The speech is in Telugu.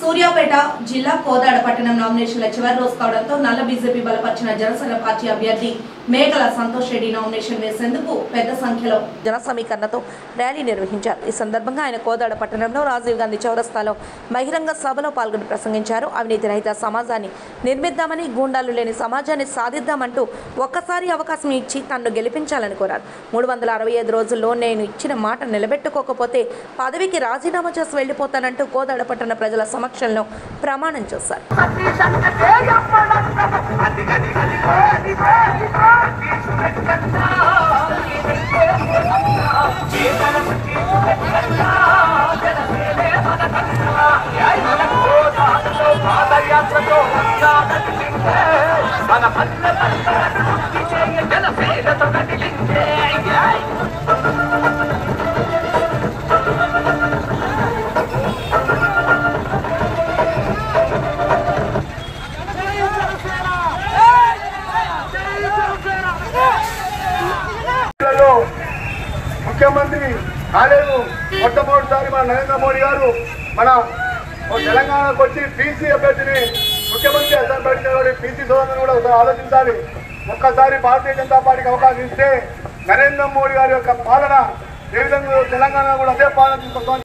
సూర్యాపేట జిల్లా కోదాడ పట్టణం నామినేషన్ల చివరి రోజు కావడంతో నల్ల బీజేపీ బలపరిచిన జనసేన పార్టీ అభ్యర్థి మేకల సంతోష్ రెడ్డి నామినేషన్ వేసేందుకు పెద్ద సంఖ్యలో జన సమీకరణతో ర్యాలీ నిర్వహించారు ఈ సందర్భంగా ఆయన కోదాడ పట్టణంలో రాజీవ్ గాంధీ చౌరస్తాలో బహిరంగ సభలో పాల్గొని ప్రసంగించారు అవినీతి రహిత సమాజాన్ని నిర్మిద్దామని గూండాలు లేని సమాజాన్ని సాధిద్దామంటూ ఒక్కసారి అవకాశం ఇచ్చి తన్ను గెలిపించాలని కోరారు మూడు వందల అరవై ఐదు రోజుల్లో నేను ఇచ్చిన మాట నిలబెట్టుకోకపోతే పదవికి రాజీనామా చేసి వెళ్ళిపోతానంటూ కోదాడ పట్టణ ప్రజల సమక్షంలో ప్రమాణం చేశారు జిల్లాలో ముఖ్యమంత్రి కాలేదు మొట్టమొదటిసారి మన నరేంద్ర మోడీ గారు మన తెలంగాణకు వచ్చి పీసీ అభ్యర్థిని ముఖ్యమంత్రి అసలు పీసీ సోదరులను కూడా ఒకసారి ఆలోచించాలి ఒక్కసారి భారతీయ జనతా పార్టీకి అవకాశం ఇస్తే నరేంద్ర మోడీ గారి యొక్క పాలన ఏ విధంగా తెలంగాణ కూడా అదే పాలన తీసుకొస్తామని